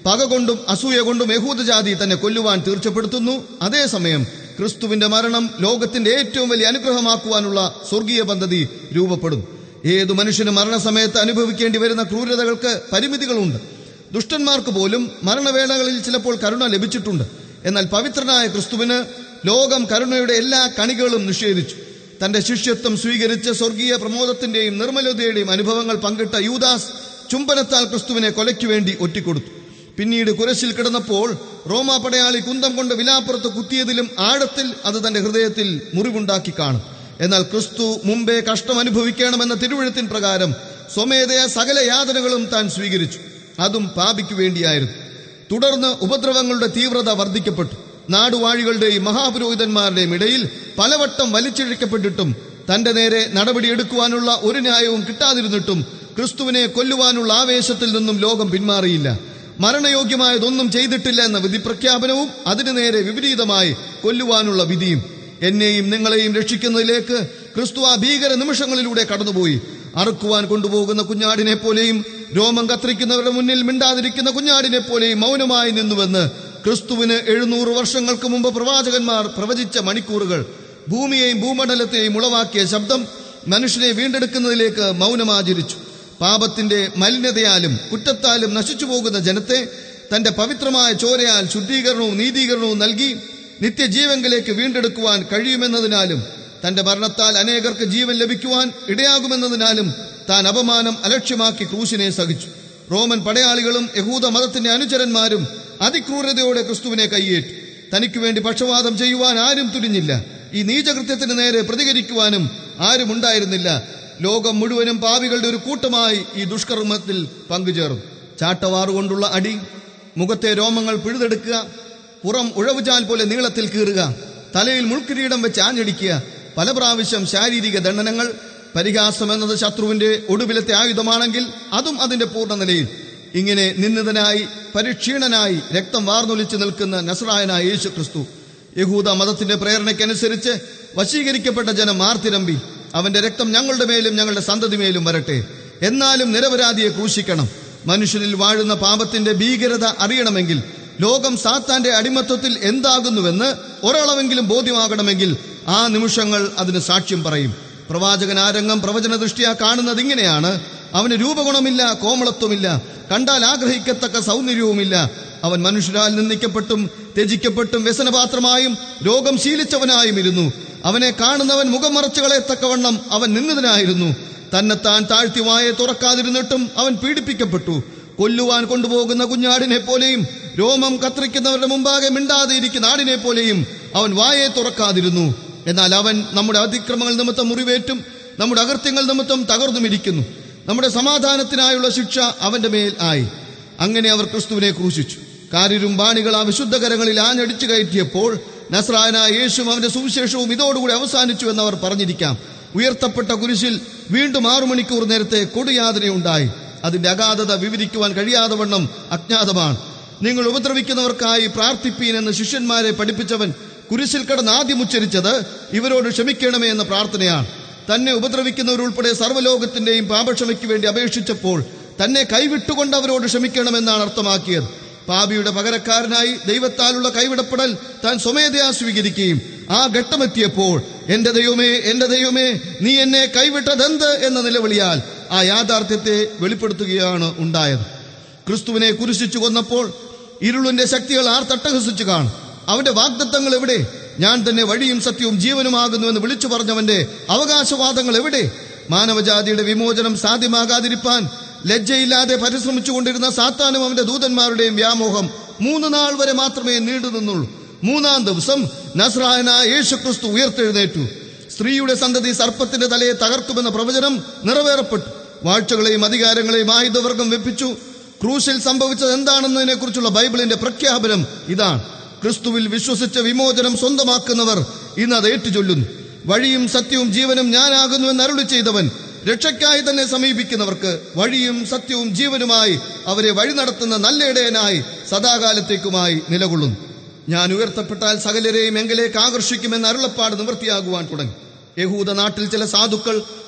പക കൊണ്ടും അസൂയ കൊണ്ടും യഹൂദജാതി തന്നെ കൊല്ലുവാൻ തീർച്ചപ്പെടുത്തുന്നു അതേസമയം ക്രിസ്തുവിന്റെ മരണം ലോകത്തിന്റെ ഏറ്റവും വലിയ അനുഗ്രഹമാക്കുവാനുള്ള സ്വർഗീയ പദ്ധതി രൂപപ്പെടും ഏതു മനുഷ്യനും മരണസമയത്ത് അനുഭവിക്കേണ്ടി വരുന്ന ക്രൂരതകൾക്ക് പരിമിതികളുണ്ട് ദുഷ്ടന്മാർക്ക് പോലും മരണവേളകളിൽ ചിലപ്പോൾ കരുണ ലഭിച്ചിട്ടുണ്ട് എന്നാൽ പവിത്രനായ ക്രിസ്തുവിന് ലോകം കരുണയുടെ എല്ലാ കണികളും നിഷേധിച്ചു തന്റെ ശിഷ്യത്വം സ്വീകരിച്ച് സ്വർഗീയ പ്രമോദത്തിന്റെയും നിർമ്മലതയുടെയും അനുഭവങ്ങൾ പങ്കിട്ട യൂദാസ് ചുംബനത്താൽ ക്രിസ്തുവിനെ കൊലയ്ക്കു വേണ്ടി ഒറ്റിക്കൊടുത്തു പിന്നീട് കുരശിൽ കിടന്നപ്പോൾ റോമാ പടയാളി കുന്തം കൊണ്ട് വിലാപ്പുറത്ത് കുത്തിയതിലും ആഴത്തിൽ അത് തന്റെ ഹൃദയത്തിൽ മുറിവുണ്ടാക്കി കാണും എന്നാൽ ക്രിസ്തു മുമ്പേ കഷ്ടം അനുഭവിക്കണമെന്ന തിരുവഴുത്തിൻ പ്രകാരം സ്വമേധയ സകല യാതനകളും താൻ സ്വീകരിച്ചു അതും പാപിക്കു വേണ്ടിയായിരുന്നു തുടർന്ന് ഉപദ്രവങ്ങളുടെ തീവ്രത വർദ്ധിക്കപ്പെട്ടു നാടുവാഴികളുടെയും മഹാപുരോഹിതന്മാരുടെയും ഇടയിൽ പലവട്ടം വലിച്ചിഴക്കപ്പെട്ടിട്ടും തന്റെ നേരെ നടപടിയെടുക്കുവാനുള്ള ഒരു ന്യായവും കിട്ടാതിരുന്നിട്ടും ക്രിസ്തുവിനെ കൊല്ലുവാനുള്ള ആവേശത്തിൽ നിന്നും ലോകം പിന്മാറിയില്ല മരണയോഗ്യമായതൊന്നും ചെയ്തിട്ടില്ല എന്ന വിധി പ്രഖ്യാപനവും അതിനു നേരെ വിപരീതമായി കൊല്ലുവാനുള്ള വിധിയും എന്നെയും നിങ്ങളെയും രക്ഷിക്കുന്നതിലേക്ക് ക്രിസ്തു ആ ഭീകര നിമിഷങ്ങളിലൂടെ കടന്നുപോയി അറുക്കുവാൻ കൊണ്ടുപോകുന്ന കുഞ്ഞാടിനെ പോലെയും രോമം കത്തിരിക്കുന്നവരുടെ മുന്നിൽ മിണ്ടാതിരിക്കുന്ന കുഞ്ഞാടിനെ പോലെയും മൗനമായി നിന്നുവെന്ന് ക്രിസ്തുവിന് എഴുന്നൂറ് വർഷങ്ങൾക്ക് മുമ്പ് പ്രവാചകന്മാർ പ്രവചിച്ച മണിക്കൂറുകൾ ഭൂമിയെയും ഭൂമണ്ഡലത്തെയും ഉളവാക്കിയ ശബ്ദം മനുഷ്യനെ വീണ്ടെടുക്കുന്നതിലേക്ക് മൗനമാചരിച്ചു പാപത്തിന്റെ മലിനതയാലും കുറ്റത്താലും നശിച്ചു പോകുന്ന ജനത്തെ തന്റെ പവിത്രമായ ചോരയാൽ ശുദ്ധീകരണവും നീതീകരണവും നൽകി നിത്യജീവങ്കിലേക്ക് വീണ്ടെടുക്കുവാൻ കഴിയുമെന്നതിനാലും തന്റെ മരണത്താൽ അനേകർക്ക് ജീവൻ ലഭിക്കുവാൻ ഇടയാകുമെന്നതിനാലും താൻ അപമാനം അലക്ഷ്യമാക്കി ക്രൂശിനെ സഹിച്ചു റോമൻ പടയാളികളും യഹൂദ മതത്തിന്റെ അനുചരന്മാരും അതിക്രൂരതയോടെ ക്രിസ്തുവിനെ കൈയേറ്റു തനിക്കു വേണ്ടി പക്ഷപാതം ചെയ്യുവാൻ ആരും തുനിഞ്ഞില്ല ഈ നീചകൃത്യത്തിന് നേരെ പ്രതികരിക്കുവാനും ആരും ഉണ്ടായിരുന്നില്ല ലോകം മുഴുവനും പാവികളുടെ ഒരു കൂട്ടമായി ഈ ദുഷ്കർമ്മത്തിൽ പങ്കുചേർന്നു ചാട്ടവാറുകൊണ്ടുള്ള അടി മുഖത്തെ രോമങ്ങൾ പിഴുതെടുക്കുക പുറം ഉഴവുചാൽ പോലെ നീളത്തിൽ കീറുക തലയിൽ മുൾക്കിരീടം വെച്ച് ആഞ്ഞടിക്കുക പല പ്രാവശ്യം ശാരീരിക ദണ്ഡനങ്ങൾ പരിഹാസം എന്നത് ശത്രുവിന്റെ ഒടുവിലത്തെ ആയുധമാണെങ്കിൽ അതും അതിന്റെ പൂർണ്ണ നിലയിൽ ഇങ്ങനെ നിന്ദിതനായി പരിക്ഷീണനായി രക്തം വാർന്നൊലിച്ചു നിൽക്കുന്ന നസ്രായനായ യേശു ക്രിസ്തു യഹൂദ മതത്തിന്റെ പ്രേരണയ്ക്കനുസരിച്ച് വശീകരിക്കപ്പെട്ട ജനം മാർത്തിരമ്പി അവന്റെ രക്തം ഞങ്ങളുടെ മേലും ഞങ്ങളുടെ സന്തതി മേലും വരട്ടെ എന്നാലും നിരപരാധിയെ ക്രൂശിക്കണം മനുഷ്യനിൽ വാഴുന്ന പാപത്തിന്റെ ഭീകരത അറിയണമെങ്കിൽ ലോകം സാത്താന്റെ അടിമത്വത്തിൽ എന്താകുന്നുവെന്ന് ഒരളവെങ്കിലും ബോധ്യമാകണമെങ്കിൽ ആ നിമിഷങ്ങൾ അതിന് സാക്ഷ്യം പറയും പ്രവാചകൻ ആ രംഗം പ്രവചന ദൃഷ്ടിയാ കാണുന്നത് ഇങ്ങനെയാണ് അവന് രൂപഗുണമില്ല കോമളത്വമില്ല കണ്ടാൽ ആഗ്രഹിക്കത്തക്ക സൗന്ദര്യവുമില്ല അവൻ മനുഷ്യരാൽ നിന്ദിക്കപ്പെട്ടും ത്യജിക്കപ്പെട്ടും വ്യസനപാത്രമായും രോഗം ശീലിച്ചവനായും ഇരുന്നു അവനെ കാണുന്നവൻ മുഖം മറച്ചു കളയത്തക്കവണ്ണം അവൻ നിന്നതിനായിരുന്നു തന്നെത്താൻ താഴ്ത്തി വായെ തുറക്കാതിരുന്നിട്ടും അവൻ പീഡിപ്പിക്കപ്പെട്ടു കൊല്ലുവാൻ കൊണ്ടുപോകുന്ന കുഞ്ഞാടിനെ പോലെയും രോമം കത്രിക്കുന്നവരുടെ മുമ്പാകെ മിണ്ടാതെ ഇരിക്കുന്ന ആടിനെ പോലെയും അവൻ വായെ തുറക്കാതിരുന്നു എന്നാൽ അവൻ നമ്മുടെ അതിക്രമങ്ങൾ നിമിത്തം മുറിവേറ്റും നമ്മുടെ അകൃത്യങ്ങൾ നിമിത്തം തകർന്നുമിരിക്കുന്നു നമ്മുടെ സമാധാനത്തിനായുള്ള ശിക്ഷ അവന്റെ മേൽ ആയി അങ്ങനെ അവർ ക്രിസ്തുവിനെ ക്രൂശിച്ചു കാരിരും ബാണികൾ ആ വിശുദ്ധ കരങ്ങളിൽ ആഞ്ഞടിച്ചു കയറ്റിയപ്പോൾ നസ്രായനായ യേശുവും അവന്റെ സുവിശേഷവും ഇതോടുകൂടി അവസാനിച്ചു എന്നവർ പറഞ്ഞിരിക്കാം ഉയർത്തപ്പെട്ട കുരിശിൽ വീണ്ടും ആറു മണിക്കൂർ നേരത്തെ കൊടുയാതനയുണ്ടായി അതിന്റെ അഗാധത വിവരിക്കുവാൻ കഴിയാതെ വണ്ണം അജ്ഞാതമാണ് നിങ്ങൾ ഉപദ്രവിക്കുന്നവർക്കായി പ്രാർത്ഥിപ്പീൻ എന്ന് ശിഷ്യന്മാരെ പഠിപ്പിച്ചവൻ കുരിശിൽ കടന്ന് ആദ്യം ഉച്ചരിച്ചത് ഇവരോട് ക്ഷമിക്കണമേ എന്ന പ്രാർത്ഥനയാണ് തന്നെ ഉപദ്രവിക്കുന്നവരുൾപ്പെടെ സർവ്വലോകത്തിന്റെയും പാപക്ഷമയ്ക്ക് വേണ്ടി അപേക്ഷിച്ചപ്പോൾ തന്നെ കൈവിട്ടുകൊണ്ട് അവരോട് ക്ഷമിക്കണമെന്നാണ് അർത്ഥമാക്കിയത് പാപിയുടെ പകരക്കാരനായി ദൈവത്താലുള്ള കൈവിടപ്പെടൽ താൻ സ്വമേധയാ സ്വീകരിക്കുകയും ആ ഘട്ടമെത്തിയപ്പോൾ എന്റെ ദൈവമേ എന്റെ ദൈവമേ നീ എന്നെ കൈവിട്ടതെന്ത് എന്ന നിലവിളിയാൽ ആ യാഥാർത്ഥ്യത്തെ വെളിപ്പെടുത്തുകയാണ് ഉണ്ടായത് ക്രിസ്തുവിനെ കുരിശിച്ചു കൊന്നപ്പോൾ ഇരുളിന്റെ ശക്തികൾ ആർ തട്ടഹസിച്ചു കാണും അവന്റെ വാഗ്ദത്തങ്ങൾ എവിടെ ഞാൻ തന്നെ വഴിയും സത്യവും ജീവനുമാകുന്നുവെന്ന് വിളിച്ചു പറഞ്ഞവന്റെ അവകാശവാദങ്ങൾ എവിടെ മാനവജാതിയുടെ വിമോചനം സാധ്യമാകാതിരിപ്പാൻ ലജ്ജയില്ലാതെ പരിശ്രമിച്ചുകൊണ്ടിരുന്ന സാത്താനും അവന്റെ ദൂതന്മാരുടെയും വ്യാമോഹം മൂന്ന് നാൾ വരെ മാത്രമേ നീണ്ടു നിന്നുള്ളൂ മൂന്നാം ദിവസം നസ്രായനായ യേശു ക്രിസ്തു ഉയർത്തെഴുന്നേറ്റു സ്ത്രീയുടെ സന്തതി സർപ്പത്തിന്റെ തലയെ തകർക്കുമെന്ന പ്രവചനം നിറവേറപ്പെട്ടു വാഴ്ചകളെയും അധികാരങ്ങളെയും ആയുധവർഗം വെപ്പിച്ചു ക്രൂശിൽ സംഭവിച്ചത് എന്താണെന്നതിനെ കുറിച്ചുള്ള ബൈബിളിന്റെ പ്രഖ്യാപനം ഇതാണ് ക്രിസ്തുവിൽ വിശ്വസിച്ച വിമോചനം സ്വന്തമാക്കുന്നവർ ഇന്ന് അത് ഏറ്റുചൊല്ലുന്നു വഴിയും സത്യവും ജീവനും ഞാനാകുന്നു എന്ന് അരുളി ചെയ്തവൻ രക്ഷയ്ക്കായി തന്നെ സമീപിക്കുന്നവർക്ക് വഴിയും സത്യവും ജീവനുമായി അവരെ വഴി നടത്തുന്ന നല്ല ഇടയനായി സദാകാലത്തേക്കുമായി നിലകൊള്ളുന്നു ഞാൻ ഉയർത്തപ്പെട്ടാൽ സകലരെയും എങ്കിലേക്ക് ആകർഷിക്കുമെന്ന് അരുളപ്പാട് നിവൃത്തിയാകുവാൻ തുടങ്ങി യഹൂദ നാട്ടിൽ ചില സാധുക്കൾ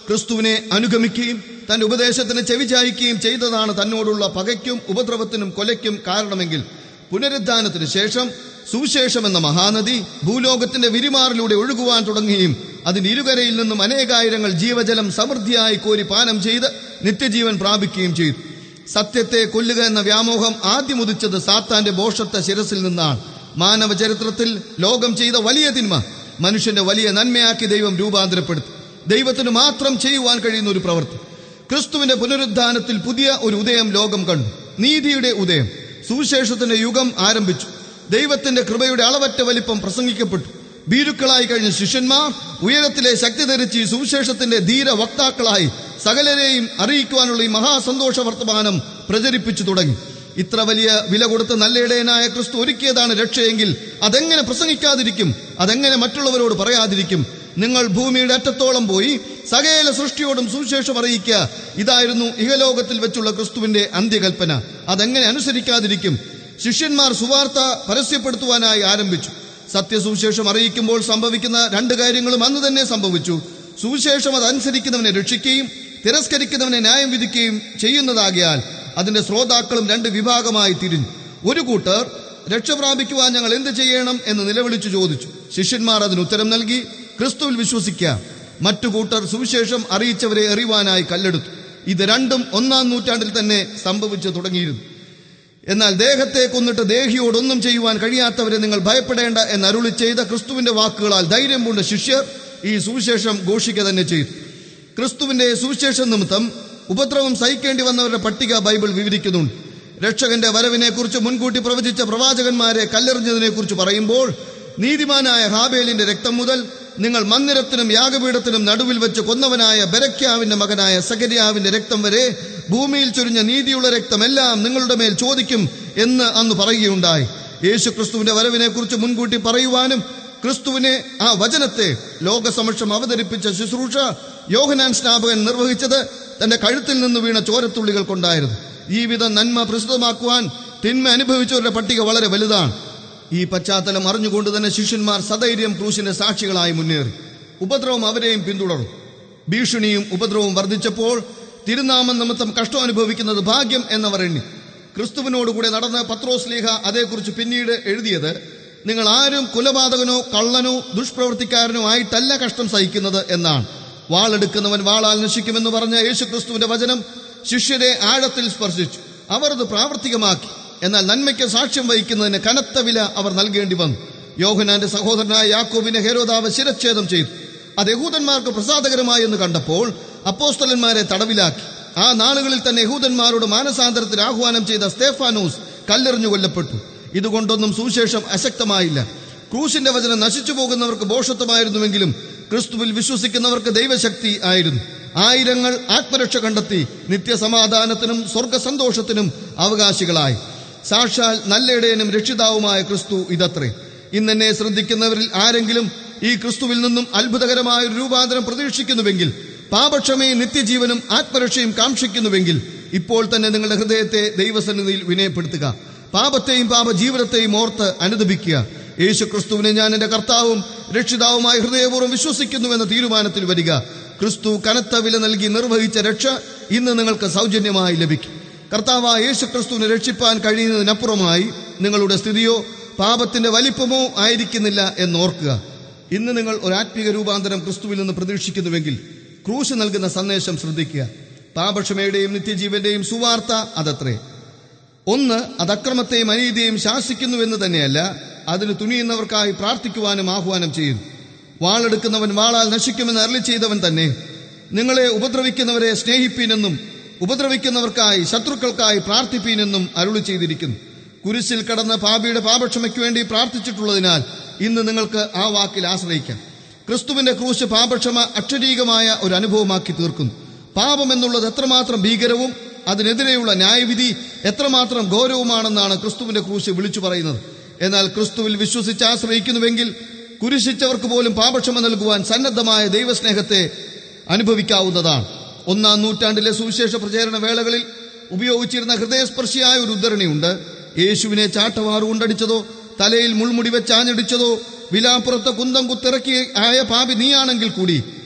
ക്രിസ്തുവിനെ അനുഗമിക്കുകയും തന്റെ ഉപദേശത്തിന് ചെവിചായ്ക്കുകയും ചെയ്തതാണ് തന്നോടുള്ള പകയ്ക്കും ഉപദ്രവത്തിനും കൊലയ്ക്കും കാരണമെങ്കിൽ പുനരുദ്ധാനത്തിന് ശേഷം സുവിശേഷം എന്ന മഹാനദി ഭൂലോകത്തിന്റെ വിരിമാറിലൂടെ ഒഴുകുവാൻ തുടങ്ങുകയും അതിന്റെ ഇരുകരയിൽ നിന്നും അനേകായിരങ്ങൾ ജീവജലം സമൃദ്ധിയായി കോരി പാനം ചെയ്ത് നിത്യജീവൻ പ്രാപിക്കുകയും ചെയ്തു സത്യത്തെ കൊല്ലുക എന്ന വ്യാമോഹം ആദ്യം ഉദിച്ചത് സാത്താന്റെ ബോഷത്തെ ശിരസിൽ നിന്നാണ് മാനവ ചരിത്രത്തിൽ ലോകം ചെയ്ത വലിയ തിന്മ മനുഷ്യന്റെ വലിയ നന്മയാക്കി ദൈവം രൂപാന്തരപ്പെടുത്തി ദൈവത്തിന് മാത്രം ചെയ്യുവാൻ കഴിയുന്ന ഒരു പ്രവൃത്തി ക്രിസ്തുവിന്റെ പുനരുദ്ധാനത്തിൽ പുതിയ ഒരു ഉദയം ലോകം കണ്ടു നീതിയുടെ ഉദയം സുവിശേഷത്തിന്റെ യുഗം ആരംഭിച്ചു ദൈവത്തിന്റെ കൃപയുടെ അളവറ്റ വലിപ്പം പ്രസംഗിക്കപ്പെട്ടു ഭീരുക്കളായി കഴിഞ്ഞ ശിഷ്യന്മാർ ഉയരത്തിലെ ശക്തി ധരിച്ച് ഈ സുവിശേഷത്തിന്റെ ധീര വക്താക്കളായി സകലരെയും അറിയിക്കുവാനുള്ള ഈ മഹാസന്തോഷ വർത്തമാനം പ്രചരിപ്പിച്ചു തുടങ്ങി ഇത്ര വലിയ വില കൊടുത്ത് നല്ലയിടയനായ ക്രിസ്തു ഒരുക്കിയതാണ് രക്ഷയെങ്കിൽ അതെങ്ങനെ പ്രസംഗിക്കാതിരിക്കും അതെങ്ങനെ മറ്റുള്ളവരോട് പറയാതിരിക്കും നിങ്ങൾ ഭൂമിയുടെ അറ്റത്തോളം പോയി സകല സൃഷ്ടിയോടും സുവിശേഷം അറിയിക്കുക ഇതായിരുന്നു ഇഹലോകത്തിൽ വെച്ചുള്ള ക്രിസ്തുവിന്റെ അന്ത്യകൽപ്പന അതെങ്ങനെ അനുസരിക്കാതിരിക്കും ശിഷ്യന്മാർ സുവാർത്ത പരസ്യപ്പെടുത്തുവാനായി ആരംഭിച്ചു സത്യസുവിശേഷം അറിയിക്കുമ്പോൾ സംഭവിക്കുന്ന രണ്ട് കാര്യങ്ങളും അന്ന് തന്നെ സംഭവിച്ചു സുവിശേഷം അതനുസരിക്കുന്നവനെ രക്ഷിക്കുകയും തിരസ്കരിക്കുന്നവനെ ന്യായം വിധിക്കുകയും ചെയ്യുന്നതാകിയാൽ അതിന്റെ ശ്രോതാക്കളും രണ്ട് വിഭാഗമായി തിരിഞ്ഞു ഒരു കൂട്ടർ രക്ഷ പ്രാപിക്കുവാൻ ഞങ്ങൾ എന്ത് ചെയ്യണം എന്ന് നിലവിളിച്ചു ചോദിച്ചു ശിഷ്യന്മാർ അതിന് ഉത്തരം നൽകി ക്രിസ്തുവിൽ വിശ്വസിക്കുക മറ്റു കൂട്ടർ സുവിശേഷം അറിയിച്ചവരെ എറിയുവാനായി കല്ലെടുത്തു ഇത് രണ്ടും ഒന്നാം നൂറ്റാണ്ടിൽ തന്നെ സംഭവിച്ചു തുടങ്ങിയിരുന്നു എന്നാൽ ദേഹത്തെ കൊന്നിട്ട് ദേഹിയോടൊന്നും ചെയ്യുവാൻ കഴിയാത്തവരെ നിങ്ങൾ ഭയപ്പെടേണ്ട എന്ന് അരുളി ചെയ്ത ക്രിസ്തുവിന്റെ വാക്കുകളാൽ ധൈര്യം പൂണ്ട ശിഷ്യർ ഈ സുവിശേഷം ഘോഷിക്കുക തന്നെ ചെയ്തു ക്രിസ്തുവിന്റെ സുവിശേഷം നിമിത്തം ഉപദ്രവം സഹിക്കേണ്ടി വന്നവരുടെ പട്ടിക ബൈബിൾ വിവരിക്കുന്നുണ്ട് രക്ഷകന്റെ വരവിനെ കുറിച്ച് മുൻകൂട്ടി പ്രവചിച്ച പ്രവാചകന്മാരെ കല്ലെറിഞ്ഞതിനെ കുറിച്ച് പറയുമ്പോൾ നീതിമാനായ ഹാബേലിന്റെ രക്തം മുതൽ നിങ്ങൾ മന്ദിരത്തിനും യാഗപീഠത്തിനും നടുവിൽ വെച്ച് കൊന്നവനായ ബെരക്യാവിന്റെ മകനായ സകരിയാവിന്റെ രക്തം വരെ ഭൂമിയിൽ ചൊരിഞ്ഞ നീതിയുള്ള രക്തമെല്ലാം നിങ്ങളുടെ മേൽ ചോദിക്കും എന്ന് അന്ന് പറയുകയുണ്ടായി യേശു ക്രിസ്തുവിന്റെ വരവിനെ കുറിച്ച് മുൻകൂട്ടി പറയുവാനും ക്രിസ്തുവിനെ ആ വചനത്തെ ലോകസമക്ഷം അവതരിപ്പിച്ച ശുശ്രൂഷ യോഹനാൻ സ്നാപകൻ നിർവഹിച്ചത് തന്റെ കഴുത്തിൽ നിന്ന് വീണ ചോരത്തുള്ളികൾ കൊണ്ടായിരുന്നു ജീവിതം നന്മ പ്രസിദ്ധമാക്കുവാൻ തിന്മ അനുഭവിച്ചവരുടെ പട്ടിക വളരെ വലുതാണ് ഈ പശ്ചാത്തലം അറിഞ്ഞുകൊണ്ട് തന്നെ ശിഷ്യന്മാർ സധൈര്യം ക്രൂശിന്റെ സാക്ഷികളായി മുന്നേറി ഉപദ്രവം അവരെയും പിന്തുടർന്നു ഭീഷണിയും ഉപദ്രവവും വർദ്ധിച്ചപ്പോൾ തിരുനാമം നിമിത്തം കഷ്ടം അനുഭവിക്കുന്നത് ഭാഗ്യം എന്നവർ എണ്ണി ക്രിസ്തുവിനോടുകൂടെ നടന്ന പത്രോസ്ലീഹ അതേക്കുറിച്ച് പിന്നീട് എഴുതിയത് നിങ്ങൾ ആരും കുലപാതകനോ കള്ളനോ ദുഷ്പ്രവർത്തിക്കാരനോ ആയിട്ടല്ല കഷ്ടം സഹിക്കുന്നത് എന്നാണ് വാളെടുക്കുന്നവൻ വാളാൽ നശിക്കുമെന്ന് പറഞ്ഞ യേശുക്രിസ്തുവിന്റെ വചനം ശിഷ്യരെ ആഴത്തിൽ സ്പർശിച്ചു അവർ അത് പ്രാവർത്തികമാക്കി എന്നാൽ നന്മയ്ക്ക് സാക്ഷ്യം വഹിക്കുന്നതിന് കനത്ത വില അവർ നൽകേണ്ടി വന്നു യോഹനാന്റെ സഹോദരനായ യാക്കോബിനെ ഹേരോദാവ് ശിരച്ഛേദം ചെയ്തു അത് യഹൂദന്മാർക്ക് പ്രസാദകരമായി എന്ന് കണ്ടപ്പോൾ അപ്പോസ്തലന്മാരെ തടവിലാക്കി ആ നാളുകളിൽ തന്നെ യഹൂദന്മാരോട് മാനസാന്തരത്തിന് ആഹ്വാനം ചെയ്ത സ്തേഫാനോസ് കല്ലെറിഞ്ഞു കൊല്ലപ്പെട്ടു ഇതുകൊണ്ടൊന്നും സുവിശേഷം അശക്തമായില്ല ക്രൂശിന്റെ വചനം നശിച്ചു പോകുന്നവർക്ക് ബോഷത്വമായിരുന്നുവെങ്കിലും ക്രിസ്തുവിൽ വിശ്വസിക്കുന്നവർക്ക് ദൈവശക്തി ആയിരുന്നു ആയിരങ്ങൾ ആത്മരക്ഷ കണ്ടെത്തി നിത്യസമാധാനത്തിനും സ്വർഗസന്തോഷത്തിനും അവകാശികളായി സാക്ഷാൽ നല്ലയിടയനും രക്ഷിതാവുമായ ക്രിസ്തു ഇതത്രേ ഇന്നെന്നെ ശ്രദ്ധിക്കുന്നവരിൽ ആരെങ്കിലും ഈ ക്രിസ്തുവിൽ നിന്നും അത്ഭുതകരമായ ഒരു രൂപാന്തരം പ്രതീക്ഷിക്കുന്നുവെങ്കിൽ പാപക്ഷമയും നിത്യജീവനും ആത്മരക്ഷയും കാക്ഷിക്കുന്നുവെങ്കിൽ ഇപ്പോൾ തന്നെ നിങ്ങളുടെ ഹൃദയത്തെ ദൈവസന്നിധിയിൽ വിനയപ്പെടുത്തുക പാപത്തെയും പാപജീവനത്തെയും ഓർത്ത് അനുദപിക്കുക യേശു ക്രിസ്തുവിനെ ഞാൻ എന്റെ കർത്താവും രക്ഷിതാവുമായി ഹൃദയപൂർവ്വം വിശ്വസിക്കുന്നുവെന്ന തീരുമാനത്തിൽ വരിക ക്രിസ്തു കനത്ത വില നൽകി നിർവഹിച്ച രക്ഷ ഇന്ന് നിങ്ങൾക്ക് സൗജന്യമായി ലഭിക്കും കർത്താവായ യേശു ക്രിസ്തുവിനെ രക്ഷിപ്പാൻ കഴിയുന്നതിനപ്പുറമായി നിങ്ങളുടെ സ്ഥിതിയോ പാപത്തിന്റെ വലിപ്പമോ ആയിരിക്കുന്നില്ല എന്നോർക്കുക ഇന്ന് നിങ്ങൾ ഒരു ആത്മീക രൂപാന്തരം ക്രിസ്തുവിൽ നിന്ന് പ്രതീക്ഷിക്കുന്നുവെങ്കിൽ ക്രൂശ് നൽകുന്ന സന്ദേശം ശ്രദ്ധിക്കുക പാപക്ഷമയുടെയും നിത്യജീവന്റെയും സുവാർത്ത അതത്രേ ഒന്ന് അത് അക്രമത്തെയും അനീതിയെയും ശാസിക്കുന്നുവെന്ന് തന്നെയല്ല അതിന് തുനിയുന്നവർക്കായി പ്രാർത്ഥിക്കുവാനും ആഹ്വാനം ചെയ്യുന്നു വാളെടുക്കുന്നവൻ വാളാൽ നശിക്കുമെന്ന് അരളി ചെയ്തവൻ തന്നെ നിങ്ങളെ ഉപദ്രവിക്കുന്നവരെ സ്നേഹിപ്പീനെന്നും ഉപദ്രവിക്കുന്നവർക്കായി ശത്രുക്കൾക്കായി പ്രാർത്ഥിപ്പീനെന്നും അരുളി ചെയ്തിരിക്കുന്നു കുരിശിൽ കടന്ന പാപിയുടെ പാപക്ഷമയ്ക്ക് വേണ്ടി പ്രാർത്ഥിച്ചിട്ടുള്ളതിനാൽ ഇന്ന് നിങ്ങൾക്ക് ആ വാക്കിൽ ആശ്രയിക്കാം ക്രിസ്തുവിന്റെ ക്രൂശ് പാപക്ഷമ അക്ഷരീകമായ ഒരു അനുഭവമാക്കി തീർക്കുന്നു പാപം എന്നുള്ളത് എത്രമാത്രം ഭീകരവും അതിനെതിരെയുള്ള ന്യായവിധി എത്രമാത്രം ഗൗരവമാണെന്നാണ് ക്രിസ്തുവിന്റെ ക്രൂശ് വിളിച്ചു പറയുന്നത് എന്നാൽ ക്രിസ്തുവിൽ വിശ്വസിച്ച് ആശ്രയിക്കുന്നുവെങ്കിൽ കുരിശിച്ചവർക്ക് പോലും പാപക്ഷമ നൽകുവാൻ സന്നദ്ധമായ ദൈവസ്നേഹത്തെ അനുഭവിക്കാവുന്നതാണ് ഒന്നാം നൂറ്റാണ്ടിലെ സുവിശേഷ പ്രചാരണ വേളകളിൽ ഉപയോഗിച്ചിരുന്ന ഹൃദയസ്പർശിയായ ഒരു ഉദ്ധരണിയുണ്ട് യേശുവിനെ ചാട്ടവാറ് കൊണ്ടടിച്ചതോ തലയിൽ മുൾമുടി വെച്ച് ആഞ്ഞടിച്ചതോ വിലാപ്പുറത്ത് കുന്തം കുത്തിറക്കി ആയ പാപി നീയാണെങ്കിൽ കൂടി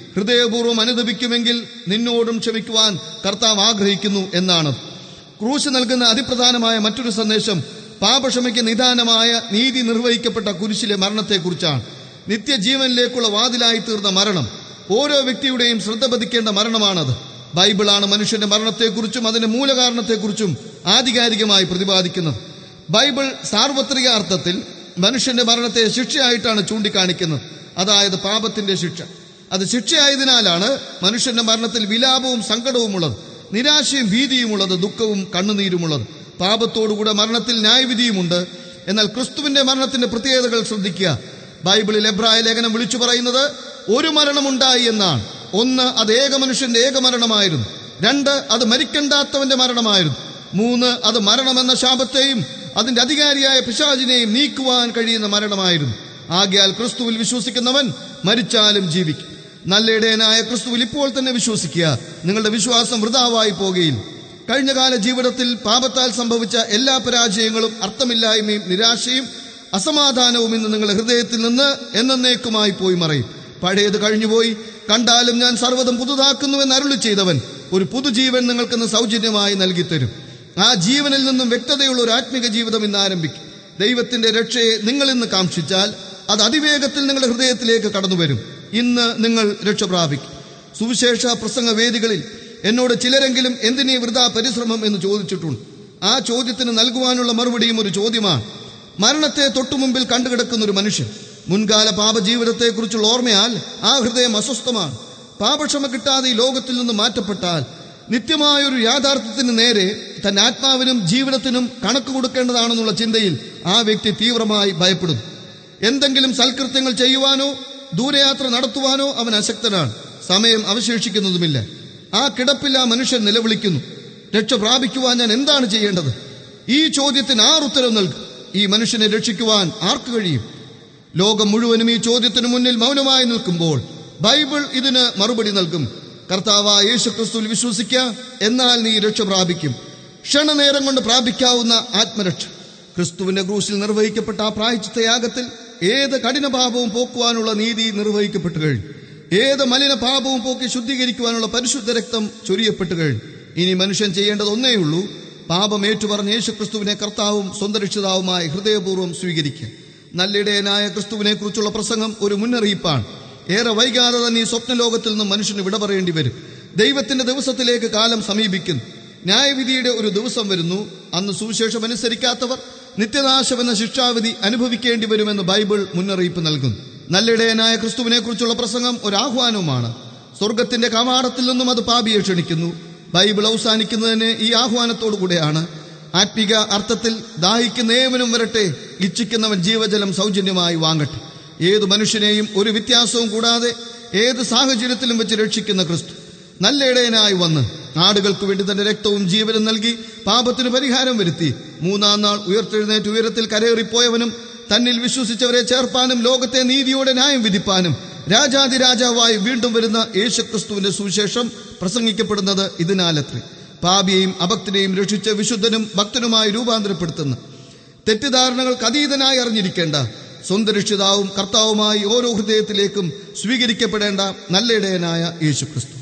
ഹൃദയപൂർവ്വം അനുദപിക്കുമെങ്കിൽ നിന്നോടും ക്ഷമിക്കുവാൻ കർത്താവ് ആഗ്രഹിക്കുന്നു എന്നാണ് ക്രൂശ് നൽകുന്ന അതിപ്രധാനമായ മറ്റൊരു സന്ദേശം പാപക്ഷമയ്ക്ക് നിദാനമായ നീതി നിർവഹിക്കപ്പെട്ട കുരിശിലെ മരണത്തെക്കുറിച്ചാണ് നിത്യജീവനിലേക്കുള്ള വാതിലായി തീർന്ന മരണം ഓരോ വ്യക്തിയുടെയും ശ്രദ്ധ പതിക്കേണ്ട മരണമാണത് ബൈബിളാണ് മനുഷ്യന്റെ മരണത്തെക്കുറിച്ചും അതിന്റെ മൂലകാരണത്തെക്കുറിച്ചും ആധികാരികമായി പ്രതിപാദിക്കുന്നത് ബൈബിൾ സാർവത്രിക അർത്ഥത്തിൽ മനുഷ്യന്റെ മരണത്തെ ശിക്ഷയായിട്ടാണ് ചൂണ്ടിക്കാണിക്കുന്നത് അതായത് പാപത്തിന്റെ ശിക്ഷ അത് ശിക്ഷയായതിനാലാണ് മനുഷ്യന്റെ മരണത്തിൽ വിലാപവും സങ്കടവുമുള്ളത് നിരാശയും ഭീതിയുമുള്ളത് ദുഃഖവും കണ്ണുനീരുമുള്ളത് പാപത്തോടുകൂടെ മരണത്തിൽ ന്യായവിധിയുമുണ്ട് എന്നാൽ ക്രിസ്തുവിന്റെ മരണത്തിന്റെ പ്രത്യേകതകൾ ശ്രദ്ധിക്കുക ബൈബിളിൽ എബ്രായ ലേഖനം വിളിച്ചു പറയുന്നത് ഒരു മരണമുണ്ടായി എന്നാണ് ഒന്ന് അത് ഏക മനുഷ്യന്റെ ഏക മരണമായിരുന്നു രണ്ട് അത് മരിക്കണ്ടാത്തവന്റെ മരണമായിരുന്നു മൂന്ന് അത് മരണമെന്ന ശാപത്തെയും അതിന്റെ അധികാരിയായ പിശാചിനെയും നീക്കുവാൻ കഴിയുന്ന മരണമായിരുന്നു ആകയാൽ ക്രിസ്തുവിൽ വിശ്വസിക്കുന്നവൻ മരിച്ചാലും ജീവിക്കും നല്ല ഇടയനായ ക്രിസ്തുവിൽ ഇപ്പോൾ തന്നെ വിശ്വസിക്കുക നിങ്ങളുടെ വിശ്വാസം വൃതാവായി പോകുകയില്ല കഴിഞ്ഞകാല ജീവിതത്തിൽ പാപത്താൽ സംഭവിച്ച എല്ലാ പരാജയങ്ങളും അർത്ഥമില്ലായ്മയും നിരാശയും അസമാധാനവും ഇന്ന് നിങ്ങളുടെ ഹൃദയത്തിൽ നിന്ന് എന്നേക്കുമായി പോയി മറയും പഴയത് കഴിഞ്ഞുപോയി കണ്ടാലും ഞാൻ സർവ്വതും പുതുതാക്കുന്നുവെന്ന് അരുളി ചെയ്തവൻ ഒരു പുതുജീവൻ നിങ്ങൾക്കിന്ന് സൗജന്യമായി നൽകിത്തരും ആ ജീവനിൽ നിന്നും വ്യക്തതയുള്ള ഒരു ആത്മിക ജീവിതം ഇന്ന് ആരംഭിക്കും ദൈവത്തിന്റെ രക്ഷയെ നിങ്ങൾ ഇന്ന് കാക്ഷിച്ചാൽ അത് അതിവേഗത്തിൽ നിങ്ങളുടെ ഹൃദയത്തിലേക്ക് കടന്നു വരും ഇന്ന് നിങ്ങൾ രക്ഷ പ്രാപിക്കും സുവിശേഷ പ്രസംഗ വേദികളിൽ എന്നോട് ചിലരെങ്കിലും എന്തിനീ വൃഥാ പരിശ്രമം എന്ന് ചോദിച്ചിട്ടുണ്ട് ആ ചോദ്യത്തിന് നൽകുവാനുള്ള മറുപടിയും ഒരു ചോദ്യമാണ് മരണത്തെ തൊട്ടുമുമ്പിൽ കണ്ടുകിടക്കുന്ന ഒരു മനുഷ്യൻ മുൻകാല പാപജീവിതത്തെക്കുറിച്ചുള്ള ഓർമ്മയാൽ ആ ഹൃദയം അസ്വസ്ഥമാണ് പാപക്ഷമ കിട്ടാതെ ഈ ലോകത്തിൽ നിന്ന് മാറ്റപ്പെട്ടാൽ നിത്യമായൊരു യാഥാർത്ഥ്യത്തിന് നേരെ തന്റെ ആത്മാവിനും ജീവിതത്തിനും കണക്ക് കൊടുക്കേണ്ടതാണെന്നുള്ള ചിന്തയിൽ ആ വ്യക്തി തീവ്രമായി ഭയപ്പെടുന്നു എന്തെങ്കിലും സൽകൃത്യങ്ങൾ ചെയ്യുവാനോ ദൂരയാത്ര നടത്തുവാനോ അവൻ അശക്തനാണ് സമയം അവശേഷിക്കുന്നതുമില്ല ആ കിടപ്പിൽ ആ മനുഷ്യൻ നിലവിളിക്കുന്നു രക്ഷ പ്രാപിക്കുവാൻ ഞാൻ എന്താണ് ചെയ്യേണ്ടത് ഈ ചോദ്യത്തിന് ആർ ഉത്തരം നൽകും ഈ മനുഷ്യനെ രക്ഷിക്കുവാൻ ആർക്ക് കഴിയും ലോകം മുഴുവനും ഈ ചോദ്യത്തിന് മുന്നിൽ മൗനമായി നിൽക്കുമ്പോൾ ബൈബിൾ ഇതിന് മറുപടി നൽകും കർത്താവായ യേശു ക്രിസ്തുവിൽ വിശ്വസിക്കുക എന്നാൽ നീ രക്ഷ പ്രാപിക്കും ക്ഷണനേരം കൊണ്ട് പ്രാപിക്കാവുന്ന ആത്മരക്ഷ ക്രിസ്തുവിന്റെ ക്രൂശിൽ നിർവഹിക്കപ്പെട്ട ആ പ്രായച്ചിത്ത യാഗത്തിൽ ഏത് കഠിന പാപവും പോക്കുവാനുള്ള നീതി നിർവഹിക്കപ്പെട്ടു കഴിഞ്ഞു ഏത് മലിന പാപവും പോക്കി ശുദ്ധീകരിക്കുവാനുള്ള പരിശുദ്ധ രക്തം ചൊരിയപ്പെട്ടു കഴിഞ്ഞു ഇനി മനുഷ്യൻ ചെയ്യേണ്ടത് ഒന്നേയുള്ളൂ പാപം ഏറ്റുപറഞ്ഞ യേശു ക്രിസ്തുവിനെ കർത്താവും സ്വന്തം രക്ഷിതാവുമായി ഹൃദയപൂർവ്വം സ്വീകരിക്കുക നല്ലിടയനായ ക്രിസ്തുവിനെ കുറിച്ചുള്ള പ്രസംഗം ഒരു മുന്നറിയിപ്പാണ് ഏറെ വൈകാതെ തന്നെ ഈ സ്വപ്നലോകത്തിൽ നിന്ന് മനുഷ്യന് വിട പറയേണ്ടി വരും ദൈവത്തിന്റെ ദിവസത്തിലേക്ക് കാലം സമീപിക്കുന്നു ന്യായവിധിയുടെ ഒരു ദിവസം വരുന്നു അന്ന് സുവിശേഷം അനുസരിക്കാത്തവർ നിത്യനാശമെന്ന ശിക്ഷാവിധി അനുഭവിക്കേണ്ടി വരുമെന്ന് ബൈബിൾ മുന്നറിയിപ്പ് നൽകുന്നു നല്ലിടയനായ ക്രിസ്തുവിനെ കുറിച്ചുള്ള പ്രസംഗം ഒരു ആഹ്വാനവുമാണ് സ്വർഗത്തിന്റെ കവാടത്തിൽ നിന്നും അത് പാപിയെ ക്ഷണിക്കുന്നു ബൈബിൾ അവസാനിക്കുന്നതിന് ഈ ആഹ്വാനത്തോടു കൂടെയാണ് ആത്മിക അർത്ഥത്തിൽ ദാഹിക്കുന്ന ഏവനും വരട്ടെ ഇച്ഛിക്കുന്നവൻ ജീവജലം സൗജന്യമായി വാങ്ങട്ടെ ഏതു മനുഷ്യനെയും ഒരു വ്യത്യാസവും കൂടാതെ ഏത് സാഹചര്യത്തിലും വെച്ച് രക്ഷിക്കുന്ന ക്രിസ്തു നല്ല ഇടയനായി വന്ന് നാടുകൾക്ക് വേണ്ടി തന്റെ രക്തവും ജീവനും നൽകി പാപത്തിന് പരിഹാരം വരുത്തി മൂന്നാം നാൾ ഉയർത്തെഴുന്നേറ്റ് ഉയരത്തിൽ കരയേറിപ്പോയവനും തന്നിൽ വിശ്വസിച്ചവരെ ചേർപ്പാനും ലോകത്തെ നീതിയോടെ ന്യായം വിധിപ്പാനും രാജാതിരാജാവായി വീണ്ടും വരുന്ന യേശുക്രിസ്തുവിന്റെ സുവിശേഷം പ്രസംഗിക്കപ്പെടുന്നത് ഇതിനാലത്രേ പാപിയെയും അഭക്തനെയും രക്ഷിച്ച് വിശുദ്ധനും ഭക്തനുമായി രൂപാന്തരപ്പെടുത്തുന്ന തെറ്റിദ്ധാരണകൾക്ക് അതീതനായി അറിഞ്ഞിരിക്കേണ്ട സ്വന്തം രക്ഷിതാവും കർത്താവുമായി ഓരോ ഹൃദയത്തിലേക്കും സ്വീകരിക്കപ്പെടേണ്ട നല്ല ഇടയനായ യേശുക്രിസ്തു